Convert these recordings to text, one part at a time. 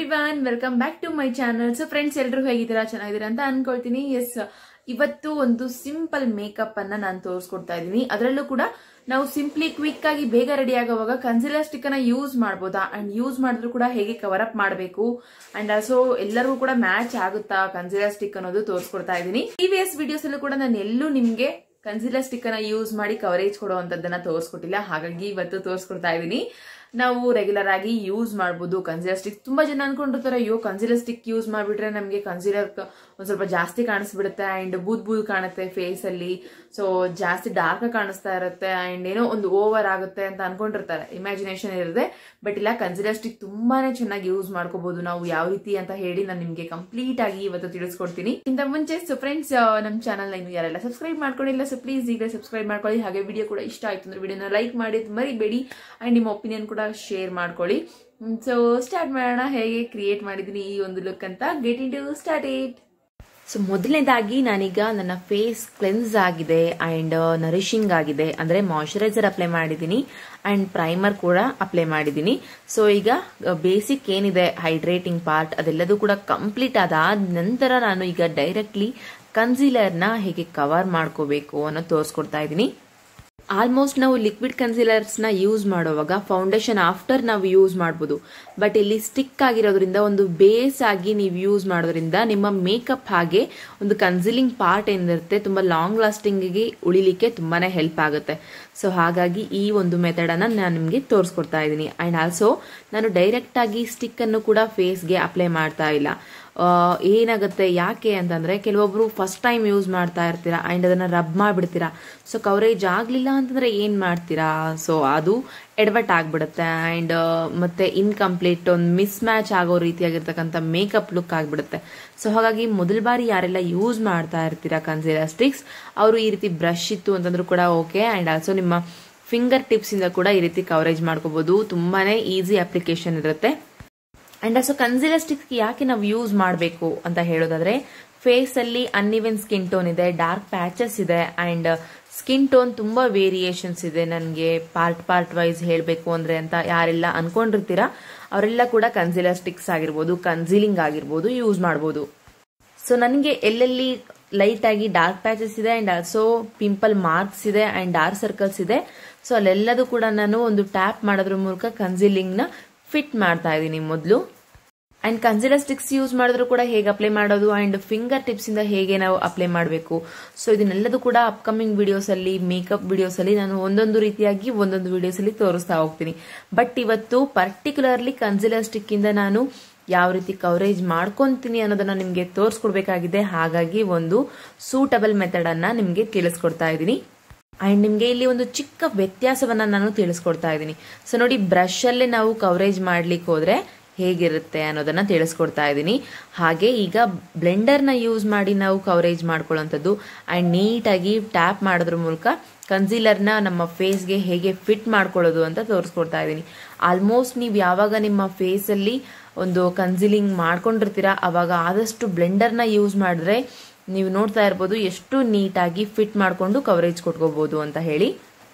everyone welcome back to my channel so friends ಎಲ್ಲರೂ ಹೇಗಿದ್ದೀರಾ ಚೆನ್ನಾಗಿದ್ದೀರಾ ಅಂತ ಅನ್ಕೊಳ್ತೀನಿ ಎಸ್ ಇವತ್ತು ಒಂದು ಸಿಂಪಲ್ ಮೇಕಪ್ ಅನ್ನ ನಾನು ತೋರಿಸ್ಕೊಡ್ತಾ ಇದ್ದೀನಿ ಅದರಲ್ಲೂ ಕೂಡ ನಾವು ಸಿಂಪ್ಲಿ ಕ್ವಿಕ್ ಆಗಿ ಬೇಗ ರೆಡಿ ಆಗುವಾಗ ಕನ್ಸಿಲರ್ ಸ್ಟಿಕ್ ಅನ್ನ ಯೂಸ್ ಮಾಡ್ಬೋದಾ ಅಂಡ್ ಯೂಸ್ ಮಾಡಿದ್ರು ಕೂಡ ಹೇಗೆ ಕವರ್ ಅಪ್ ಮಾಡಬೇಕು ಅಂಡ್ ಆಲ್ಸೋ ಎಲ್ಲರಿಗೂ ಕೂಡ ಮ್ಯಾಚ್ ಆಗುತ್ತಾ ಕನ್ಸಿಲರ್ ಸ್ಟಿಕ್ ಅನ್ನೋದು ತೋರಿಸ್ಕೊಡ್ತಾ ಇದ್ದೀನಿ ಪ್ರೀವಿಯಸ್ ವಿಡಿಯೋಸ್ ಅಲ್ಲೂ ಕೂಡ ನಾನು ಎಲ್ಲೂ ನಿಮ್ಗೆ ಕನ್ಸಿಲರ್ ಸ್ಟಿಕ್ ಅನ್ನ ಯೂಸ್ ಮಾಡಿ ಕವರೇಜ್ ಕೊಡುವಂತದ್ದನ್ನ ತೋರಿಸ್ಕೊಟ್ಟಿಲ್ಲ ಹಾಗಾಗಿ ಇವತ್ತು ತೋರಿಸ್ಕೊಡ್ತಾ ಇದ್ದೀನಿ ನಾವು ರೆಗ್ಯುಲರ್ ಆಗಿ ಯೂಸ್ ಮಾಡ್ಬೋದು ಕನ್ಸಿಲರ್ ಸ್ಟಿಕ್ ತುಂಬಾ ಜನ ಅನ್ಕೊಂಡಿರ್ತಾರೆ ಅಯ್ಯೋ ಕನ್ಸಿಲರ್ ಸ್ಟಿಕ್ ಯೂಸ್ ಮಾಡ್ಬಿಟ್ರೆ ನಮಗೆ ಕನ್ಸಿಲರ್ ಒಂದ್ ಸ್ವಲ್ಪ ಜಾಸ್ತಿ ಕಾಣಿಸ್ಬಿಡುತ್ತೆ ಅಂಡ್ ಬೂದ್ ಬೂದ್ ಕಾಣುತ್ತೆ ಫೇಸ್ ಅಲ್ಲಿ ಸೊ ಜಾಸ್ತಿ ಡಾರ್ಕ್ ಕಾಣಿಸ್ತಾ ಇರುತ್ತೆ ಅಂಡ್ ಏನೋ ಒಂದು ಓವರ್ ಆಗುತ್ತೆ ಅಂತ ಅನ್ಕೊಂಡಿರ್ತಾರೆ ಇಮ್ಯಾಜಿನೇಷನ್ ಇರುತ್ತೆ ಬಟ್ ಇಲ್ಲ ಕನ್ಸಿಲರ್ ಸ್ಟಿಕ್ ತುಂಬಾನೇ ಚೆನ್ನಾಗಿ ಯೂಸ್ ಮಾಡ್ಕೋಬಹುದು ನಾವು ಯಾವ ರೀತಿ ಅಂತ ಹೇಳಿ ನಾನು ನಿಮ್ಗೆ ಕಂಪ್ಲೀಟ್ ಆಗಿ ಇವತ್ತು ತಿಳಿಸ್ಕೊಡ್ತೀನಿ ಇಂತ ಮುಂಚೆ ಸೊ ಫ್ರೆಂಡ್ಸ್ ನಮ್ಮ ಚಾನಲ್ ಇನ್ನು ಯಾರೆಲ್ಲ ಸಬ್ಸ್ಕ್ರೈಬ್ ಮಾಡ್ಕೊಂಡಿಲ್ಲ ಸೊ ಪ್ಲೀಸ್ ಈಗ ಸಬ್ಸ್ಕ್ರೈಬ್ ಮಾಡ್ಕೊಳ್ಳಿ ಹಾಗೆ ವಿಡಿಯೋ ಕೂಡ ಇಷ್ಟ ಆಯ್ತು ಅಂದ್ರೆ ವಿಡಿಯೋನ ಲೈಕ್ ಮಾಡಿ ಮರಿಬೇಡಿ ಅಂಡ್ ನಿಮ್ಮ ಒಪಿನಿಯನ್ ಕೂಡ ಶೇರ್ ಮಾಡ್ಕೊಳ್ಳಿ ಸೊ ಸ್ಟಾರ್ಟ್ ಮಾಡೋಣ ಹೇಗೆ ಕ್ರಿಯೇಟ್ ಮಾಡಿದೀನಿ ಈ ಒಂದು ಲುಕ್ ಅಂತ get into start it so ಮೊದಲನೇದಾಗಿ ನಾನೀಗ ನನ್ನ ಫೇಸ್ ಕ್ಲೆನ್ಸ್ ಆಗಿದೆ ಅಂಡ್ ನರಿಶಿಂಗ್ ಆಗಿದೆ ಅಂದ್ರೆ ಮಾಯಶ್ಚರೈಸರ್ ಅಪ್ಲೈ ಮಾಡಿದ್ದೀನಿ ಅಂಡ್ ಪ್ರೈಮರ್ ಕೂಡ ಅಪ್ಲೈ ಮಾಡಿದ್ದೀನಿ ಸೊ ಈಗ ಬೇಸಿಕ್ ಏನಿದೆ ಹೈಡ್ರೇಟಿಂಗ್ ಪಾರ್ಟ್ ಅದೆಲ್ಲದೂ ಕೂಡ ಕಂಪ್ಲೀಟ್ ಆದಾದ ನಂತರ ನಾನು ಈಗ ಡೈರೆಕ್ಟ್ಲಿ ಕನ್ಸೀಲರ್ನ ಹೇಗೆ ಕವರ್ ಮಾಡ್ಕೋಬೇಕು ಅನ್ನೋ ತೋರಿಸ್ಕೊಡ್ತಾ ಇದ್ದೀನಿ ಆಲ್ಮೋಸ್ಟ್ ನಾವು ಲಿಕ್ವಿಡ್ ಕನ್ಸಿಲರ್ಸ್ ನ ಯೂಸ್ ಮಾಡುವಾಗ ಫೌಂಡೇಶನ್ ಆಫ್ಟರ್ ನಾವು ಯೂಸ್ ಮಾಡಬಹುದು ಬಟ್ ಇಲ್ಲಿ ಸ್ಟಿಕ್ ಆಗಿರೋದ್ರಿಂದ ಒಂದು ಬೇಸ್ ಆಗಿ ನೀವು ಯೂಸ್ ಮಾಡೋದ್ರಿಂದ ನಿಮ್ಮ ಮೇಕಪ್ ಹಾಗೆ ಒಂದು ಕನ್ಸಿಲಿಂಗ್ ಪಾರ್ಟ್ ಏನಿರುತ್ತೆ ತುಂಬಾ ಲಾಂಗ್ ಲಾಸ್ಟಿಂಗ್ ಗೆ ಉಳಿಲಿಕ್ಕೆ ತುಂಬಾನೇ ಹೆಲ್ಪ್ ಆಗುತ್ತೆ ಸೊ ಹಾಗಾಗಿ ಈ ಒಂದು ಮೆಥಡ್ ಅನ್ನ ನಾನು ನಿಮಗೆ ತೋರಿಸ್ಕೊಡ್ತಾ ಇದ್ದೀನಿ ಅಂಡ್ ಆಲ್ಸೋ ನಾನು ಡೈರೆಕ್ಟ್ ಆಗಿ ಸ್ಟಿಕ್ ಅನ್ನು ಕೂಡ ಫೇಸ್ಗೆ ಅಪ್ಲೈ ಮಾಡ್ತಾ ಇಲ್ಲ ಏನಾಗುತ್ತೆ ಯಾಕೆ ಅಂತಂದ್ರೆ ಕೆಲವೊಬ್ರು ಫಸ್ಟ್ ಟೈಮ್ ಯೂಸ್ ಮಾಡ್ತಾ ಇರ್ತೀರಾ ಅಂಡ್ ಅದನ್ನ ರಬ್ ಮಾಡ್ಬಿಡ್ತೀರಾ ಸೊ ಕವರೇಜ್ ಆಗ್ಲಿಲ್ಲ ಅಂತಂದ್ರೆ ಏನ್ ಮಾಡ್ತೀರಾ ಸೊ ಅದು ಎಡವಟ್ ಆಗ್ಬಿಡುತ್ತೆ ಅಂಡ್ ಮತ್ತೆ ಇನ್ಕಂಪ್ಲೀಟ್ ಒಂದು ಮಿಸ್ ಮ್ಯಾಚ್ ಆಗೋ ರೀತಿಯಾಗಿರ್ತಕ್ಕಂಥ ಮೇಕಪ್ ಲುಕ್ ಆಗ್ಬಿಡುತ್ತೆ ಸೊ ಹಾಗಾಗಿ ಮೊದಲ ಬಾರಿ ಯಾರೆಲ್ಲ ಯೂಸ್ ಮಾಡ್ತಾ ಇರ್ತೀರಾ ಕನ್ಸಿಲರ್ ಸ್ಟಿಕ್ಸ್ ಅವರು ಈ ರೀತಿ ಬ್ರಷ್ ಇತ್ತು ಅಂತಂದ್ರೂ ಕೂಡ ಓಕೆ ಅಂಡ್ ಆಲ್ಸೋ ನಿಮ್ಮ ಫಿಂಗರ್ ಟಿಪ್ಸ್ ಇಂದ ಕೂಡ ಈ ರೀತಿ ಕವರೇಜ್ ಮಾಡ್ಕೋಬಹುದು ತುಂಬಾನೇ ಈಸಿ ಅಪ್ಲಿಕೇಶನ್ ಇರುತ್ತೆ ಅಂಡ್ ಆಲ್ಸೋ ಕನ್ಸಿಲರ್ ಸ್ಟಿಕ್ಸ್ ಯಾಕೆ ನಾವು ಯೂಸ್ ಮಾಡಬೇಕು ಅಂತ ಹೇಳೋದಾದ್ರೆ ಫೇಸ್ ಅಲ್ಲಿ ಅನ್ಇವೆನ್ ಸ್ಕಿನ್ ಟೋನ್ ಇದೆ ಡಾರ್ಕ್ ಪ್ಯಾಚಸ್ ಇದೆ ಅಂಡ್ ಸ್ಕಿನ್ ಟೋನ್ ತುಂಬಾ ವೇರಿಯೇಷನ್ಸ್ ಇದೆ ನನಗೆ ಪಾರ್ಟ್ ಪಾರ್ಟ್ ವೈಸ್ ಹೇಳಬೇಕು ಅಂದ್ರೆ ಅಂತ ಯಾರೆಲ್ಲ ಅನ್ಕೊಂಡಿರ್ತೀರಾ ಅವರೆಲ್ಲ ಕೂಡ ಕನ್ಸಿಲರ್ ಸ್ಟಿಕ್ಸ್ ಆಗಿರ್ಬೋದು ಕನ್ಸಿಲಿಂಗ್ ಆಗಿರ್ಬೋದು ಯೂಸ್ ಮಾಡಬಹುದು ಸೊ ನನಗೆ ಎಲ್ಲೆಲ್ಲಿ ಲೈಟ್ ಆಗಿ ಡಾರ್ಕ್ ಪ್ಯಾಚಸ್ ಇದೆ ಅಂಡ್ ಆಲ್ಸೋ ಪಿಂಪಲ್ ಮಾರ್ಕ್ಸ್ ಇದೆ ಅಂಡ್ ಡಾರ್ಕ್ ಸರ್ಕಲ್ಸ್ ಇದೆ ಸೊ ಅಲ್ಲೆಲ್ಲದೂ ಕೂಡ ನಾನು ಒಂದು ಟ್ಯಾಪ್ ಮಾಡೋದ್ರ ಮೂಲಕ ಕನ್ಸಿಲಿಂಗ್ ನ ಫಿಟ್ ಮಾಡ್ತಾ ಇದ್ದೀನಿ ಮೊದಲು ಅಂಡ್ ಕನ್ಸಿಲರ್ ಸ್ಟಿಕ್ಸ್ ಯೂಸ್ ಮಾಡಿದ್ರು ಕೂಡ ಹೇಗೆ ಅಪ್ಲೈ ಮಾಡೋದು ಅಂಡ್ ಫಿಂಗರ್ ಟಿಪ್ಸ್ ಇಂದ ಹೇಗೆ ನಾವು ಅಪ್ಲೈ ಮಾಡಬೇಕು ಸೊ ಇದನ್ನೆಲ್ಲದೂ ಕೂಡ ಅಪ್ಕಮಿಂಗ್ ವಿಡಿಯೋಸ್ ಅಲ್ಲಿ ಮೇಕಪ್ ವಿಡಿಯೋಸ್ ಅಲ್ಲಿ ನಾನು ಒಂದೊಂದು ರೀತಿಯಾಗಿ ಒಂದೊಂದು ವಿಡಿಯೋಸ್ ಅಲ್ಲಿ ತೋರಿಸ್ತಾ ಹೋಗ್ತೀನಿ ಬಟ್ ಇವತ್ತು ಪರ್ಟಿಕ್ಯುಲರ್ಲಿ ಕನ್ಸಿಲರ್ ಸ್ಟಿಕ್ ಇಂದ ನಾನು ಯಾವ ರೀತಿ ಕವರೇಜ್ ಮಾಡ್ಕೊಂತೀನಿ ಅನ್ನೋದನ್ನ ನಿಮಗೆ ತೋರಿಸ್ಕೊಡ್ಬೇಕಾಗಿದೆ ಹಾಗಾಗಿ ಒಂದು ಸೂಟಬಲ್ ಮೆಥಡ್ ಅನ್ನ ನಿಮಗೆ ತಿಳಿಸ್ಕೊಡ್ತಾ ಇದ್ದೀನಿ ಅಂಡ್ ನಿಮಗೆ ಇಲ್ಲಿ ಒಂದು ಚಿಕ್ಕ ವ್ಯತ್ಯಾಸವನ್ನ ನಾನು ತಿಳಿಸ್ಕೊಡ್ತಾ ಇದ್ದೀನಿ ಸೊ ನೋಡಿ ಬ್ರಷ್ ಅಲ್ಲೇ ನಾವು ಕವರೇಜ್ ಮಾಡ್ಲಿಕ್ಕೆ ಹೋದ್ರೆ ಹೇಗಿರುತ್ತೆ ಅನ್ನೋದನ್ನ ತಿಳಿಸ್ಕೊಡ್ತಾ ಇದ್ದೀನಿ ಹಾಗೆ ಈಗ ಬ್ಲೆಂಡರ್ನ ಯೂಸ್ ಮಾಡಿ ನಾವು ಕವರೇಜ್ ಮಾಡ್ಕೊಳ್ಳೋಂಥದ್ದು ಅಂಡ್ ನೀಟಾಗಿ ಟ್ಯಾಪ್ ಮಾಡೋದ್ರ ಮೂಲಕ ಕನ್ಸೀಲರ್ನ ನಮ್ಮ ಫೇಸ್ಗೆ ಹೇಗೆ ಫಿಟ್ ಮಾಡ್ಕೊಳ್ಳೋದು ಅಂತ ತೋರಿಸ್ಕೊಡ್ತಾ ಇದ್ದೀನಿ ಆಲ್ಮೋಸ್ಟ್ ನೀವು ಯಾವಾಗ ನಿಮ್ಮ ಫೇಸಲ್ಲಿ ಒಂದು ಕನ್ಸಿಲಿಂಗ್ ಮಾಡ್ಕೊಂಡಿರ್ತೀರಾ ಅವಾಗ ಆದಷ್ಟು ಬ್ಲೆಂಡರ್ನ ಯೂಸ್ ಮಾಡಿದ್ರೆ ನೀವು ನೋಡ್ತಾ ಇರ್ಬೋದು ಎಷ್ಟು ನೀಟಾಗಿ ಫಿಟ್ ಮಾಡಿಕೊಂಡು ಕವರೇಜ್ ಕೊಟ್ಕೋಬಹುದು ಅಂತ ಹೇಳಿ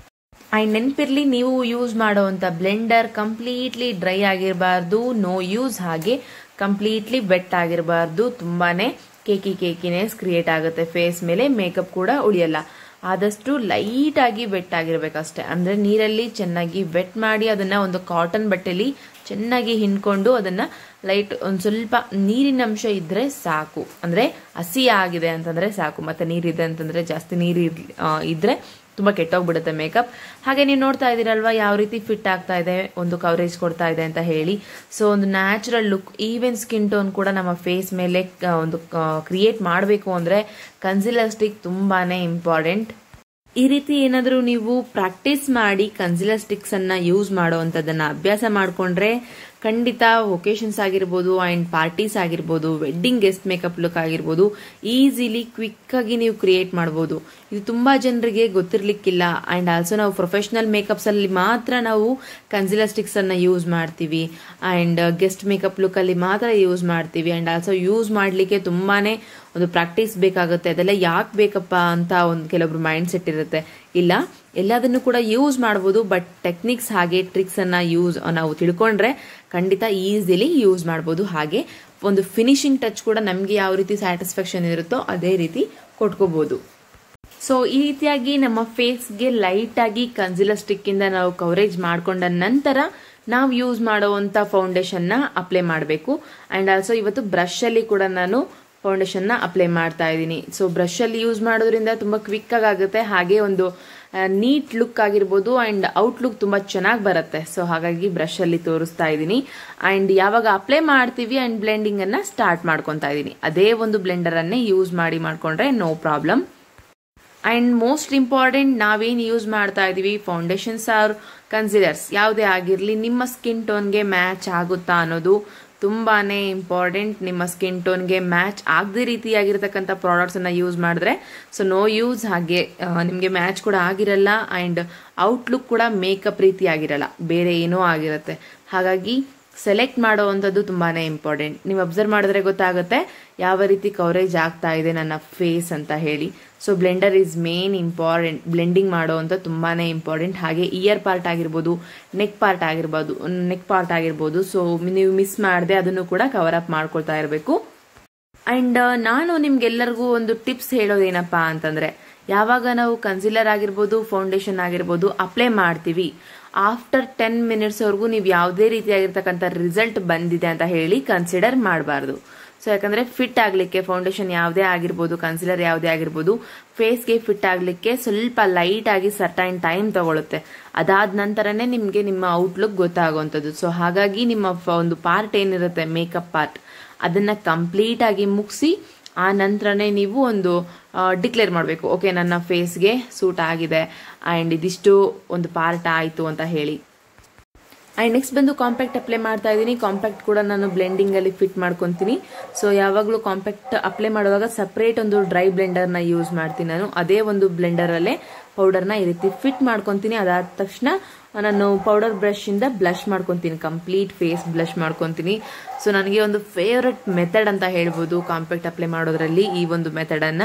ಅಂಡ್ ನೆನಪಿರ್ಲಿ ನೀವು ಯೂಸ್ ಮಾಡುವಂತ ಬ್ಲೆಂಡರ್ ಕಂಪ್ಲೀಟ್ಲಿ ಡ್ರೈ ಆಗಿರಬಾರ್ದು ನೋ ಯೂಸ್ ಹಾಗೆ ಕಂಪ್ಲೀಟ್ಲಿ ವೆಟ್ ಆಗಿರಬಾರ್ದು ತುಂಬಾನೇ ಕೇಕಿ ಕೇಕಿನೆಸ್ ಕ್ರಿಯೇಟ್ ಆಗುತ್ತೆ ಫೇಸ್ ಮೇಲೆ ಮೇಕಪ್ ಕೂಡ ಉಳಿಯಲ್ಲ ಆದಷ್ಟು ಲೈಟ್ ಆಗಿ ವೆಟ್ ಆಗಿರ್ಬೇಕಷ್ಟೇ ಅಂದ್ರೆ ನೀರಲ್ಲಿ ಚೆನ್ನಾಗಿ ವೆಟ್ ಮಾಡಿ ಅದನ್ನ ಒಂದು ಕಾಟನ್ ಬಟ್ಟೆಲಿ ಚೆನ್ನಾಗಿ ಹಿಂಡ್ಕೊಂಡು ಅದನ್ನ ಲೈಟ್ ಒಂದ್ ಸ್ವಲ್ಪ ನೀರಿನ ಅಂಶ ಇದ್ರೆ ಸಾಕು ಅಂದ್ರೆ ಹಸಿ ಆಗಿದೆ ಅಂತಂದ್ರೆ ಸಾಕು ಮತ್ತೆ ನೀರಿದೆ ಅಂತಂದ್ರೆ ಜಾಸ್ತಿ ನೀರು ಇದ್ರೆ ತುಂಬಾ ಕೆಟ್ಟೋಗ್ಬಿಡುತ್ತೆ ಮೇಕಪ್ ಹಾಗೆ ನೀವು ನೋಡ್ತಾ ಇದ್ದೀರಲ್ವಾ ಯಾವ ರೀತಿ ಫಿಟ್ ಆಗ್ತಾ ಇದೆ ಒಂದು ಕವರೇಜ್ ಕೊಡ್ತಾ ಇದೆ ಅಂತ ಹೇಳಿ ಸೊ ಒಂದು natural look even skin tone ಕೂಡ ನಮ್ಮ ಫೇಸ್ ಮೇಲೆ ಒಂದು ಕ್ರಿಯೇಟ್ ಮಾಡಬೇಕು ಅಂದ್ರೆ ಕನ್ಸಿಲರ್ ಸ್ಟಿಕ್ ತುಂಬಾನೇ ಇಂಪಾರ್ಟೆಂಟ್ ಈ ರೀತಿ ಏನಾದರೂ ನೀವು ಪ್ರಾಕ್ಟೀಸ್ ಮಾಡಿ ಕನ್ಸಿಲರ್ ಸ್ಟಿಕ್ಸ್ ಅನ್ನ ಯೂಸ್ ಮಾಡುವಂತದನ್ನ ಅಭ್ಯಾಸ ಮಾಡ್ಕೊಂಡ್ರೆ ಖಂಡಿತ ಒಕೇಶನ್ಸ್ ಆಗಿರ್ಬೋದು ಅಂಡ್ ಪಾರ್ಟೀಸ್ ಆಗಿರ್ಬೋದು ವೆಡ್ಡಿಂಗ್ ಗೆಸ್ಟ್ ಮೇಕಪ್ ಲುಕ್ ಆಗಿರ್ಬೋದು ಈಸಿಲಿ ಕ್ವಿಕ್ ಆಗಿ ನೀವು ಕ್ರಿಯೇಟ್ ಮಾಡಬಹುದು ಇದು ತುಂಬಾ ಜನರಿಗೆ ಗೊತ್ತಿರ್ಲಿಕ್ಕಿಲ್ಲ ಅಂಡ್ ಆಲ್ಸೋ ನಾವು ಪ್ರೊಫೆಷನಲ್ ಮೇಕಪ್ಸ್ ಅಲ್ಲಿ ಮಾತ್ರ ನಾವು ಕನ್ಸಿಲರ್ ಸ್ಟಿಕ್ಸ್ ಅನ್ನ ಯೂಸ್ ಮಾಡ್ತೀವಿ ಅಂಡ್ ಗೆಸ್ಟ್ ಮೇಕಪ್ ಲುಕ್ ಅಲ್ಲಿ ಮಾತ್ರ ಯೂಸ್ ಮಾಡ್ತೀವಿ ಅಂಡ್ ಆಲ್ಸೋ ಯೂಸ್ ಮಾಡ್ಲಿಕ್ಕೆ ತುಂಬಾನೇ ಒಂದು ಪ್ರಾಕ್ಟೀಸ್ ಬೇಕಾಗುತ್ತೆ ಅದೆಲ್ಲ ಯಾಕೆ ಬೇಕಪ್ಪ ಅಂತ ಒಂದು ಕೆಲವೊಬ್ರು ಮೈಂಡ್ ಸೆಟ್ ಇರುತ್ತೆ ಇಲ್ಲ ಎಲ್ಲದನ್ನು ಕೂಡ ಯೂಸ್ ಮಾಡ್ಬೋದು ಬಟ್ ಟೆಕ್ನಿಕ್ಸ್ ಹಾಗೆ ಟ್ರಿಕ್ಸನ್ನು ಯೂಸ್ ನಾವು ತಿಳ್ಕೊಂಡ್ರೆ ಖಂಡಿತ ಈಸಿಲಿ ಯೂಸ್ ಮಾಡ್ಬೋದು ಹಾಗೆ ಒಂದು ಫಿನಿಶಿಂಗ್ ಟಚ್ ಕೂಡ ನಮಗೆ ಯಾವ ರೀತಿ ಸ್ಯಾಟಿಸ್ಫ್ಯಾಕ್ಷನ್ ಇರುತ್ತೋ ಅದೇ ರೀತಿ ಕೊಟ್ಕೋಬೋದು ಸೊ ಈ ರೀತಿಯಾಗಿ ನಮ್ಮ ಫೇಸ್ಗೆ ಲೈಟಾಗಿ ಕನ್ಸಿಲರ್ ಸ್ಟಿಕ್ಕಿಂದ ನಾವು ಕವರೇಜ್ ಮಾಡಿಕೊಂಡ ನಂತರ ನಾವು ಯೂಸ್ ಮಾಡುವಂಥ ಫೌಂಡೇಶನ್ನ ಅಪ್ಲೈ ಮಾಡಬೇಕು ಆ್ಯಂಡ್ ಆಲ್ಸೋ ಇವತ್ತು ಬ್ರಷಲ್ಲಿ ಕೂಡ ನಾನು ಫೌಂಡೇಶನ್ನ ಅಪ್ಲೈ ಮಾಡ್ತಾ ಇದ್ದೀನಿ ಸೊ ಬ್ರಷಲ್ಲಿ ಯೂಸ್ ಮಾಡೋದ್ರಿಂದ ತುಂಬ ಕ್ವಿಕ್ಕಾಗಿ ಆಗುತ್ತೆ ಹಾಗೆ ಒಂದು ನೀಟ್ ಲುಕ್ ಆಗಿರ್ಬೋದು ಆ್ಯಂಡ್ ಔಟ್ಲುಕ್ ತುಂಬ ಚೆನ್ನಾಗಿ ಬರುತ್ತೆ ಸೊ ಹಾಗಾಗಿ ಬ್ರಷಲ್ಲಿ ತೋರಿಸ್ತಾ ಇದ್ದೀನಿ ಆ್ಯಂಡ್ ಯಾವಾಗ ಅಪ್ಲೈ ಮಾಡ್ತೀವಿ ಆ್ಯಂಡ್ ಬ್ಲೆಂಡಿಂಗನ್ನು ಸ್ಟಾರ್ಟ್ ಮಾಡ್ಕೊತಾ ಇದ್ದೀನಿ ಅದೇ ಒಂದು ಬ್ಲೆಂಡರನ್ನೇ ಯೂಸ್ ಮಾಡಿ ಮಾಡಿಕೊಂಡ್ರೆ no problem and most important ನಾವೇನು ಯೂಸ್ ಮಾಡ್ತಾ ಇದ್ದೀವಿ ಫೌಂಡೇಶನ್ಸ್ ಆರ್ ಕನ್ಸಿಲರ್ಸ್ ಯಾವುದೇ ಆಗಿರಲಿ ನಿಮ್ಮ ಸ್ಕಿನ್ ಟೋನ್ಗೆ ಮ್ಯಾಚ್ ಆಗುತ್ತಾ ಅನ್ನೋದು ತುಂಬಾ ಇಂಪಾರ್ಟೆಂಟ್ ನಿಮ್ಮ ಸ್ಕಿನ್ ಟೋನ್ಗೆ ಮ್ಯಾಚ್ ಆಗದೇ ರೀತಿಯಾಗಿರ್ತಕ್ಕಂಥ ಪ್ರಾಡಕ್ಟ್ಸನ್ನು ಯೂಸ್ ಮಾಡಿದ್ರೆ ಸೊ ನೋ ಯೂಸ್ ಹಾಗೆ ನಿಮಗೆ ಮ್ಯಾಚ್ ಕೂಡ ಆಗಿರಲ್ಲ ಆ್ಯಂಡ್ ಔಟ್ಲುಕ್ ಕೂಡ ಮೇಕಪ್ ರೀತಿ ಆಗಿರಲ್ಲ ಬೇರೆ ಏನೋ ಆಗಿರುತ್ತೆ ಹಾಗಾಗಿ ಸೆಲೆಕ್ಟ್ ಮಾಡುವಂಥದ್ದು ತುಂಬಾ ಇಂಪಾರ್ಟೆಂಟ್ ನೀವು ಅಬ್ಸರ್ವ್ ಮಾಡಿದ್ರೆ ಗೊತ್ತಾಗುತ್ತೆ ಯಾವ ರೀತಿ ಕವರೇಜ್ ಆಗ್ತಾ ಇದೆ ನನ್ನ ಫೇಸ್ ಅಂತ ಹೇಳಿ so blender is main important blending ಮಾಡುವಂಥ ತುಂಬಾ ಇಂಪಾರ್ಟೆಂಟ್ ಹಾಗೆ ಇಯರ್ ಪಾರ್ಟ್ ಆಗಿರ್ಬೋದು ನೆಕ್ ಪಾರ್ಟ್ ಆಗಿರ್ಬೋದು ನೆಕ್ ಪಾರ್ಟ್ ಆಗಿರ್ಬೋದು ಸೊ ನೀವು ಮಿಸ್ ಮಾಡದೆ ಅದನ್ನು ಕೂಡ ಕವರ್ ಅಪ್ ಮಾಡ್ಕೊಳ್ತಾ ಇರಬೇಕು ಆ್ಯಂಡ್ ನಾನು ನಿಮ್ಗೆಲ್ಲರಿಗೂ ಒಂದು ಟಿಪ್ಸ್ ಹೇಳೋದೇನಪ್ಪ ಅಂತಂದರೆ ಯಾವಾಗ ನಾವು ಕನ್ಸಿಲರ್ ಆಗಿರ್ಬೋದು ಫೌಂಡೇಶನ್ ಆಗಿರ್ಬೋದು ಅಪ್ಲೈ ಮಾಡ್ತೀವಿ ಆಫ್ಟರ್ ಟೆನ್ ಮಿನಿಟ್ಸ್ವರೆಗೂ ನೀವು ಯಾವುದೇ ರೀತಿಯಾಗಿರ್ತಕ್ಕಂಥ ರಿಸಲ್ಟ್ ಬಂದಿದೆ ಅಂತ ಹೇಳಿ ಕನ್ಸಿಡರ್ ಮಾಡಬಾರ್ದು ಸೊ ಯಾಕಂದರೆ ಫಿಟ್ ಆಗಲಿಕ್ಕೆ ಫೌಂಡೇಶನ್ ಯಾವುದೇ ಆಗಿರ್ಬೋದು ಕನ್ಸಿಲರ್ ಯಾವುದೇ ಆಗಿರ್ಬೋದು ಫೇಸ್ಗೆ ಫಿಟ್ ಆಗಲಿಕ್ಕೆ ಸ್ವಲ್ಪ ಲೈಟ್ ಆಗಿ ಸರ್ಟೈನ್ ಟೈಮ್ ತಗೊಳುತ್ತೆ ಅದಾದ ನಂತರನೇ ನಿಮಗೆ ನಿಮ್ಮ ಔಟ್ಲುಕ್ ಗೊತ್ತಾಗುವಂಥದ್ದು ಸೊ ಹಾಗಾಗಿ ನಿಮ್ಮ ಒಂದು ಪಾರ್ಟ್ ಏನಿರುತ್ತೆ ಮೇಕಪ್ ಪಾರ್ಟ್ ಅದನ್ನು ಕಂಪ್ಲೀಟ್ ಆಗಿ ಮುಗಿಸಿ ಆ ನಂತರನೇ ನೀವು ಒಂದು ಡಿಕ್ಲೇರ್ ಮಾಡಬೇಕು ಓಕೆ ನನ್ನ ಫೇಸ್ಗೆ ಸೂಟ್ ಆಗಿದೆ ಆ್ಯಂಡ್ ಇದಿಷ್ಟು ಒಂದು ಪಾರ್ಟ್ ಆಯಿತು ಅಂತ ಹೇಳಿ ಆ್ಯಂಡ್ ನೆಕ್ಸ್ಟ್ ಬಂದು ಕಾಂಪ್ಯಾಕ್ಟ್ ಅಪ್ಲೈ ಮಾಡ್ತಾ ಇದ್ದೀನಿ ಕಾಂಪ್ಯಾಕ್ಟ್ ಕೂಡ ನಾನು ಬ್ಲೆಂಡಿಂಗಲ್ಲಿ ಫಿಟ್ ಮಾಡ್ಕೊತೀನಿ ಸೊ ಯಾವಾಗಲೂ ಕಾಂಪ್ಯಾಕ್ಟ್ ಅಪ್ಲೈ ಮಾಡುವಾಗ ಸಪ್ರೇಟ್ ಒಂದು ಡ್ರೈ ಬ್ಲೆಂಡರ್ನ ಯೂಸ್ ಮಾಡ್ತೀನಿ ನಾನು ಅದೇ ಒಂದು ಬ್ಲೆಂಡರಲ್ಲೇ ಪೌಡರ್ನ ಈ ರೀತಿ ಫಿಟ್ ಮಾಡ್ಕೊತೀನಿ ಅದಾದ ತಕ್ಷಣ ನಾನು ಪೌಡರ್ ಬ್ರಷಿಂದ ಬ್ಲಷ್ ಮಾಡ್ಕೊತೀನಿ ಕಂಪ್ಲೀಟ್ ಫೇಸ್ ಬ್ಲಷ್ ಮಾಡ್ಕೊತೀನಿ ಸೊ ನನಗೆ ಒಂದು ಫೇವ್ರೆಟ್ ಮೆಥಡ್ ಅಂತ ಹೇಳ್ಬೋದು ಕಾಂಪ್ಯಾಕ್ಟ್ ಅಪ್ಲೈ ಮಾಡೋದ್ರಲ್ಲಿ ಈ ಒಂದು ಮೆಥಡನ್ನು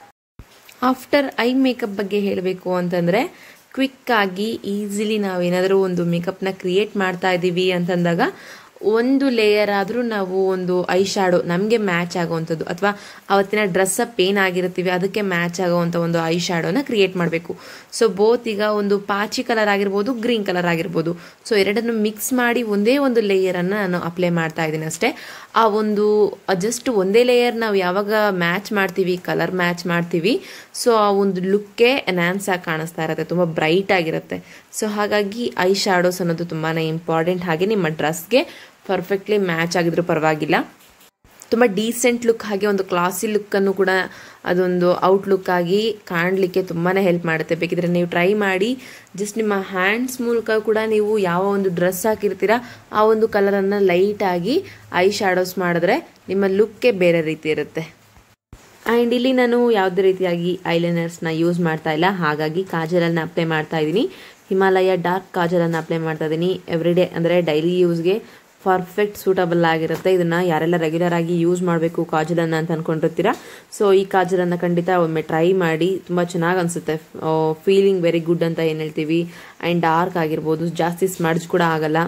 ಆಫ್ಟರ್ ಐ ಮೇಕಪ್ ಬಗ್ಗೆ ಹೇಳಬೇಕು ಅಂತಂದರೆ ಕ್ವಿಕ್ ಆಗಿ ಈಸಿಲಿ ನಾವೇನಾದರೂ ಒಂದು ಮೇಕಪ್ನ ಕ್ರಿಯೇಟ್ ಮಾಡ್ತಾ ಇದ್ದೀವಿ ಅಂತಂದಾಗ ಒಂದು ಲೇಯರ್ ಆದರೂ ನಾವು ಒಂದು ಐ ಶಾಡೋ ನಮಗೆ ಮ್ಯಾಚ್ ಆಗುವಂಥದ್ದು ಅಥವಾ ಅವತ್ತಿನ ಡ್ರೆಸ್ ಅಪ್ ಏನಾಗಿರ್ತೀವಿ ಅದಕ್ಕೆ ಮ್ಯಾಚ್ ಆಗುವಂಥ ಒಂದು ಐ ಶಾಡೋನ ಕ್ರಿಯೇಟ್ ಮಾಡಬೇಕು ಸೊ ಬೋತ್ ಈಗ ಒಂದು ಪಾಚಿ ಕಲರ್ ಆಗಿರ್ಬೋದು ಗ್ರೀನ್ ಕಲರ್ ಆಗಿರ್ಬೋದು ಸೊ ಎರಡನ್ನು ಮಿಕ್ಸ್ ಮಾಡಿ ಒಂದೇ ಒಂದು ಲೇಯರನ್ನು ನಾನು ಅಪ್ಲೈ ಮಾಡ್ತಾ ಇದ್ದೀನಿ ಅಷ್ಟೇ ಆ ಒಂದು ಜಸ್ಟ್ ಒಂದೇ ಲೇಯರ್ ನಾವು ಯಾವಾಗ ಮ್ಯಾಚ್ ಮಾಡ್ತೀವಿ ಕಲರ್ ಮ್ಯಾಚ್ ಮಾಡ್ತೀವಿ ಸೊ ಆ ಒಂದು ಲುಕ್ಕೇ ಎನ್ಹಾನ್ಸ್ ಆಗಿ ಕಾಣಿಸ್ತಾ ಇರುತ್ತೆ ತುಂಬ ಬ್ರೈಟ್ ಆಗಿರುತ್ತೆ ಸೊ ಹಾಗಾಗಿ ಐ ಶಾಡೋಸ್ ಅನ್ನೋದು ತುಂಬಾ ಇಂಪಾರ್ಟೆಂಟ್ ಹಾಗೆ ನಿಮ್ಮ ಡ್ರೆಸ್ಗೆ ಪರ್ಫೆಕ್ಟ್ಲಿ ಮ್ಯಾಚ್ ಆಗಿದ್ರೂ ಪರವಾಗಿಲ್ಲ ತುಂಬ ಡೀಸೆಂಟ್ ಲುಕ್ ಹಾಗೆ ಒಂದು ಕ್ಲಾಸಿ ಲುಕ್ಕನ್ನು ಕೂಡ ಅದೊಂದು ಔಟ್ಲುಕ್ ಆಗಿ ಕಾಣಲಿಕ್ಕೆ ತುಂಬಾ ಹೆಲ್ಪ್ ಮಾಡುತ್ತೆ ಬೇಕಿದ್ರೆ ನೀವು ಟ್ರೈ ಮಾಡಿ ಜಸ್ಟ್ ನಿಮ್ಮ ಹ್ಯಾಂಡ್ಸ್ ಮೂಲಕ ಕೂಡ ನೀವು ಯಾವ ಒಂದು ಡ್ರೆಸ್ ಹಾಕಿರ್ತೀರಾ ಆ ಒಂದು ಕಲರನ್ನು ಲೈಟಾಗಿ ಐ ಶಾಡೋಸ್ ಮಾಡಿದ್ರೆ ನಿಮ್ಮ ಲುಕ್ಕೇ ಬೇರೆ ರೀತಿ ಇರುತ್ತೆ ಆ್ಯಂಡ್ ಇಲ್ಲಿ ನಾನು ಯಾವುದೇ ರೀತಿಯಾಗಿ ಐಲೈನರ್ಸ್ನ ಯೂಸ್ ಮಾಡ್ತಾ ಇಲ್ಲ ಹಾಗಾಗಿ ಕಾಜಲನ್ನು ಅಪ್ಲೈ ಮಾಡ್ತಾ ಇದ್ದೀನಿ ಹಿಮಾಲಯ ಡಾರ್ಕ್ ಕಾಜಲನ್ನು ಅಪ್ಲೈ ಮಾಡ್ತಾ ಇದ್ದೀನಿ ಎವ್ರಿಡೇ ಅಂದರೆ ಡೈಲಿ ಯೂಸ್ಗೆ ಪರ್ಫೆಕ್ಟ್ ಸೂಟಬಲ್ ಆಗಿರುತ್ತೆ ಇದನ್ನು ಯಾರೆಲ್ಲ ರೆಗ್ಯುಲರ್ ಆಗಿ ಯೂಸ್ ಮಾಡಬೇಕು ಕಾಜಲನ್ನು ಅಂತ ಅಂದ್ಕೊಂಡಿರ್ತೀರಾ ಸೊ ಈ ಕಾಜಲನ್ನು ಖಂಡಿತ ಒಮ್ಮೆ ಟ್ರೈ ಮಾಡಿ ತುಂಬ ಚೆನ್ನಾಗಿ ಅನಿಸುತ್ತೆ ಫೀಲಿಂಗ್ ವೆರಿ ಗುಡ್ ಅಂತ ಏನು ಹೇಳ್ತೀವಿ ಆ್ಯಂಡ್ ಡಾರ್ಕ್ ಆಗಿರ್ಬೋದು ಜಾಸ್ತಿ ಸ್ಮಡ್ಜ್ ಕೂಡ ಆಗಲ್ಲ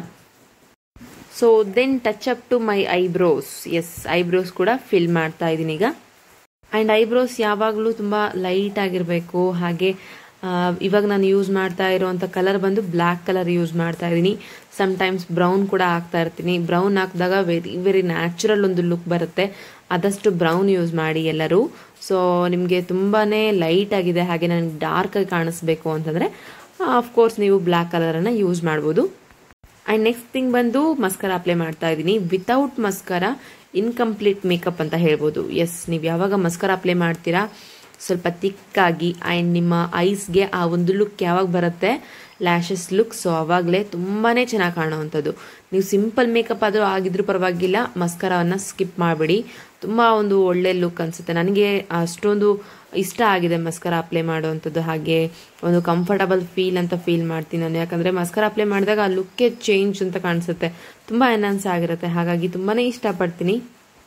so then touch up to my eyebrows yes eyebrows ಕೂಡ ಫಿಲ್ ಮಾಡ್ತಾ ಇದ್ದೀನಿ ಈಗ ಆ್ಯಂಡ್ ಐಬ್ರೋಸ್ ಯಾವಾಗಲೂ ತುಂಬ ಲೈಟ್ ಆಗಿರಬೇಕು ಹಾಗೆ ಇವಾಗ ನಾನು ಯೂಸ್ ಮಾಡ್ತಾ ಇರುವಂಥ ಕಲರ್ ಬಂದು ಬ್ಲ್ಯಾಕ್ ಕಲರ್ ಯೂಸ್ ಮಾಡ್ತಾ ಇದ್ದೀನಿ ಸಮ್ಟೈಮ್ಸ್ ಬ್ರೌನ್ ಕೂಡ ಹಾಕ್ತಾ ಇರ್ತೀನಿ ಬ್ರೌನ್ ಹಾಕಿದಾಗ ವೆರಿ ವೆರಿ ನ್ಯಾಚುರಲ್ ಒಂದು ಲುಕ್ ಬರುತ್ತೆ ಆದಷ್ಟು ಬ್ರೌನ್ ಯೂಸ್ ಮಾಡಿ ಎಲ್ಲರೂ ಸೊ ನಿಮಗೆ ತುಂಬಾ ಲೈಟ್ ಆಗಿದೆ ಹಾಗೆ ನನಗೆ ಡಾರ್ಕ್ ಆಗಿ ಕಾಣಿಸ್ಬೇಕು ಅಂತಂದರೆ ಆಫ್ಕೋರ್ಸ್ ನೀವು ಬ್ಲ್ಯಾಕ್ ಕಲರನ್ನು ಯೂಸ್ ಮಾಡ್ಬೋದು ಆ್ಯಂಡ್ ನೆಕ್ಸ್ಟ್ ಥಿಂಗ್ ಬಂದು ಮಸ್ಕರ ಅಪ್ಲೈ ಮಾಡ್ತಾ ಇದ್ದೀನಿ ವಿತೌಟ್ ಮಸ್ಕರ ಇನ್ಕಂಪ್ಲೀಟ್ ಮೇಕಪ್ ಅಂತ ಹೇಳ್ಬೋದು ಎಸ್ ನೀವು ಯಾವಾಗ ಮಸ್ಕರ ಅಪ್ಲೈ ಮಾಡ್ತೀರಾ ಸ್ವಲ್ಪ ತಿಕ್ಕಾಗಿ ಆ್ಯಂಡ್ ನಿಮ್ಮ ಐಸ್ಗೆ ಆ ಒಂದು ಲುಕ್ ಯಾವಾಗ ಬರುತ್ತೆ ಲ್ಯಾಶಸ್ ಲುಕ್ ಸೊ ಆವಾಗಲೇ ತುಂಬಾ ಚೆನ್ನಾಗಿ ಕಾಣುವಂಥದ್ದು ನೀವು ಸಿಂಪಲ್ ಮೇಕಪ್ ಆದರೂ ಆಗಿದ್ರೂ ಪರವಾಗಿಲ್ಲ ಮಸ್ಕರವನ್ನು ಸ್ಕಿಪ್ ಮಾಡಿಬಿಡಿ ತುಂಬ ಒಂದು ಒಳ್ಳೆ ಲುಕ್ ಅನಿಸುತ್ತೆ ನನಗೆ ಅಷ್ಟೊಂದು ಇಷ್ಟ ಆಗಿದೆ ಮಸ್ಕರ ಅಪ್ಲೈ ಮಾಡುವಂಥದ್ದು ಹಾಗೆ ಒಂದು ಕಂಫರ್ಟಬಲ್ ಫೀಲ್ ಅಂತ ಫೀಲ್ ಮಾಡ್ತೀನಿ ನಾನು ಯಾಕಂದರೆ ಮಸ್ಕರ ಅಪ್ಲೈ ಮಾಡಿದಾಗ ಆ ಲುಕ್ಕೇ ಚೇಂಜ್ ಅಂತ ಕಾಣಿಸುತ್ತೆ ತುಂಬ ಎನ್ಹಾನ್ಸ್ ಆಗಿರುತ್ತೆ ಹಾಗಾಗಿ ತುಂಬಾ ಇಷ್ಟಪಡ್ತೀನಿ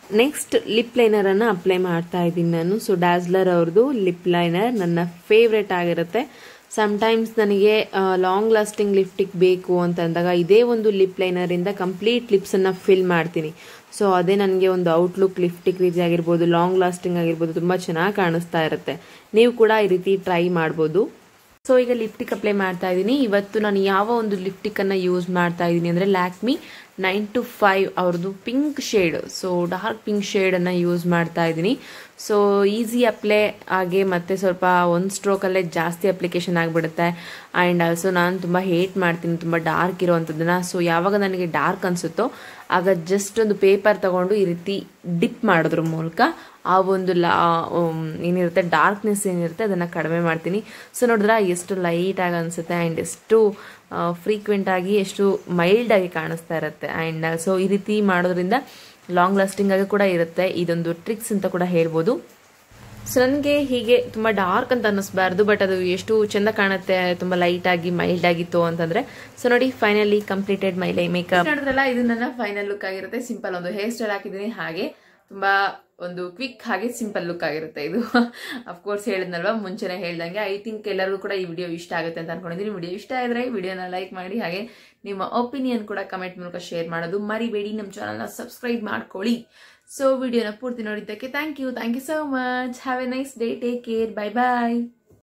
ನೆಕ್ಸ್ಟ್ ಲಿಪ್ ಲೈನರನ್ನು ಅಪ್ಲೈ ಮಾಡ್ತಾ ಇದ್ದೀನಿ ನಾನು ಸೊ ಡ್ಯಾಸ್ಲರ್ ಅವ್ರದ್ದು ಲಿಪ್ ಲೈನರ್ ನನ್ನ ಫೇವ್ರೆಟ್ ಆಗಿರುತ್ತೆ ಸಮ್ಟೈಮ್ಸ್ ನನಗೆ ಲಾಂಗ್ ಲಾಸ್ಟಿಂಗ್ ಲಿಪ್ಟಿಕ್ ಬೇಕು ಅಂತ ಅಂದಾಗ ಇದೇ ಒಂದು ಲಿಪ್ ಲೈನರಿಂದ ಕಂಪ್ಲೀಟ್ ಲಿಪ್ಸನ್ನು ಫಿಲ್ ಮಾಡ್ತೀನಿ ಸೊ ಅದೇ ನನಗೆ ಒಂದು ಔಟ್ಲುಕ್ ಲಿಪ್ಟಿಕ್ ರೀತಿ ಆಗಿರ್ಬೋದು ಲಾಂಗ್ ಲಾಸ್ಟಿಂಗ್ ಆಗಿರ್ಬೋದು ತುಂಬ ಚೆನ್ನಾಗಿ ಕಾಣಿಸ್ತಾ ಇರುತ್ತೆ ನೀವು ಕೂಡ ಈ ರೀತಿ ಟ್ರೈ ಮಾಡ್ಬೋದು ಸೊ ಈಗ ಲಿಪ್ಟಿಕ್ ಅಪ್ಲೈ ಮಾಡ್ತಾ ಇದ್ದೀನಿ ಇವತ್ತು ನಾನು ಯಾವ ಒಂದು ಲಿಪ್ಟಿಕನ್ನು ಯೂಸ್ ಮಾಡ್ತಾ ಇದ್ದೀನಿ ಅಂದರೆ ಲ್ಯಾಕ್ಮಿ ನೈನ್ ಟು ಫೈವ್ ಅವ್ರದ್ದು pink shade so dark pink ಶೇಡನ್ನು ಯೂಸ್ ಮಾಡ್ತಾ ಇದ್ದೀನಿ ಸೊ ಈಸಿ ಅಪ್ಲೈ ಆಗಿ ಮತ್ತು ಸ್ವಲ್ಪ ಒಂದು ಸ್ಟ್ರೋಕಲ್ಲೇ ಜಾಸ್ತಿ ಅಪ್ಲಿಕೇಶನ್ ಆಗಿಬಿಡುತ್ತೆ ಆ್ಯಂಡ್ ಆಲ್ಸೋ ನಾನು ತುಂಬ ಹೇಟ್ ಮಾಡ್ತೀನಿ ತುಂಬ ಡಾರ್ಕ್ ಇರೋವಂಥದ್ದನ್ನು ಸೊ ಯಾವಾಗ ನನಗೆ ಡಾರ್ಕ್ ಅನಿಸುತ್ತೋ ಆಗ ಜಸ್ಟ್ ಒಂದು ಪೇಪರ್ ತಗೊಂಡು ಈ ರೀತಿ ಡಿಪ್ ಮಾಡೋದ್ರ ಮೂಲಕ ಆ ಒಂದು ಲಾ ಏನಿರುತ್ತೆ ಡಾರ್ಕ್ನೆಸ್ ಏನಿರುತ್ತೆ ಅದನ್ನು ಕಡಿಮೆ ಮಾಡ್ತೀನಿ ಸೊ ನೋಡಿದ್ರೆ ಎಷ್ಟು ಲೈಟಾಗಿ ಅನಿಸುತ್ತೆ ಆ್ಯಂಡ್ ಎಷ್ಟು ಫ್ರೀಕ್ವೆಂಟ್ ಆಗಿ ಎಷ್ಟು ಮೈಲ್ಡ್ ಆಗಿ ಕಾಣಿಸ್ತಾ ಇರುತ್ತೆ ಆ್ಯಂಡ್ ಸೊ ಈ ರೀತಿ ಮಾಡೋದ್ರಿಂದ ಲಾಂಗ್ ಲಾಸ್ಟಿಂಗ್ ಆಗಿ ಕೂಡ ಇರುತ್ತೆ ಇದೊಂದು ಟ್ರಿಕ್ಸ್ ಅಂತ ಕೂಡ ಹೇಳ್ಬೋದು ಸೊ ನನಗೆ ಹೀಗೆ ತುಂಬ ಡಾರ್ಕ್ ಅಂತ ಅನ್ನಿಸ್ಬಾರ್ದು ಬಟ್ ಅದು ಎಷ್ಟು ಚೆಂದ ಕಾಣುತ್ತೆ ತುಂಬ ಲೈಟ್ ಆಗಿ ಮೈಲ್ಡ್ ಆಗಿತ್ತು ಅಂತಂದ್ರೆ ಸೊ ನೋಡಿ ಫೈನಲಿ ಕಂಪ್ಲೀಟೆಡ್ ಮೈ ಲೈ ಮೇಕಪ್ ನೋಡಿದ್ರಲ್ಲ ಇದು ನನ್ನ ಫೈನಲ್ ಲುಕ್ ಆಗಿರುತ್ತೆ ಸಿಂಪಲ್ ಒಂದು ಹೇರ್ ಸ್ಟೈಲ್ ಹಾಕಿದ್ದೀನಿ ಹಾಗೆ ತುಂಬಾ ಒಂದು ಕ್ವಿಕ್ ಹಾಗೆ ಸಿಂಪಲ್ ಲುಕ್ ಆಗಿರುತ್ತೆ ಇದು ಅಫ್ಕೋರ್ಸ್ ಹೇಳಿದ್ನಲ್ವಾ ಮುಂಚೆನೆ ಹೇಳ್ದಂಗೆ ಐ ಥಿಂಕ್ ಎಲ್ಲರಿಗೂ ಕೂಡ ಈ ವಿಡಿಯೋ ಇಷ್ಟ ಆಗುತ್ತೆ ಅಂತ ಅನ್ಕೊಂಡಿದ್ದೀನಿ ವಿಡಿಯೋ ಇಷ್ಟ ಆಗಿದ್ರೆ ವಿಡಿಯೋನ ಲೈಕ್ ಮಾಡಿ ಹಾಗೆ ನಿಮ್ಮ ಒಪಿನಿಯನ್ ಕೂಡ ಕಮೆಂಟ್ ಮೂಲಕ ಶೇರ್ ಮಾಡೋದು ಮರಿಬೇಡಿ ನಮ್ಮ ಚಾನಲ್ನ ಸಬ್ಸ್ಕ್ರೈಬ್ ಮಾಡ್ಕೊಳ್ಳಿ ಸೊ ವಿಡಿಯೋನ ಪೂರ್ತಿ ನೋಡಿದ್ದಕ್ಕೆ thank you thank you so much have a nice day take care bye bye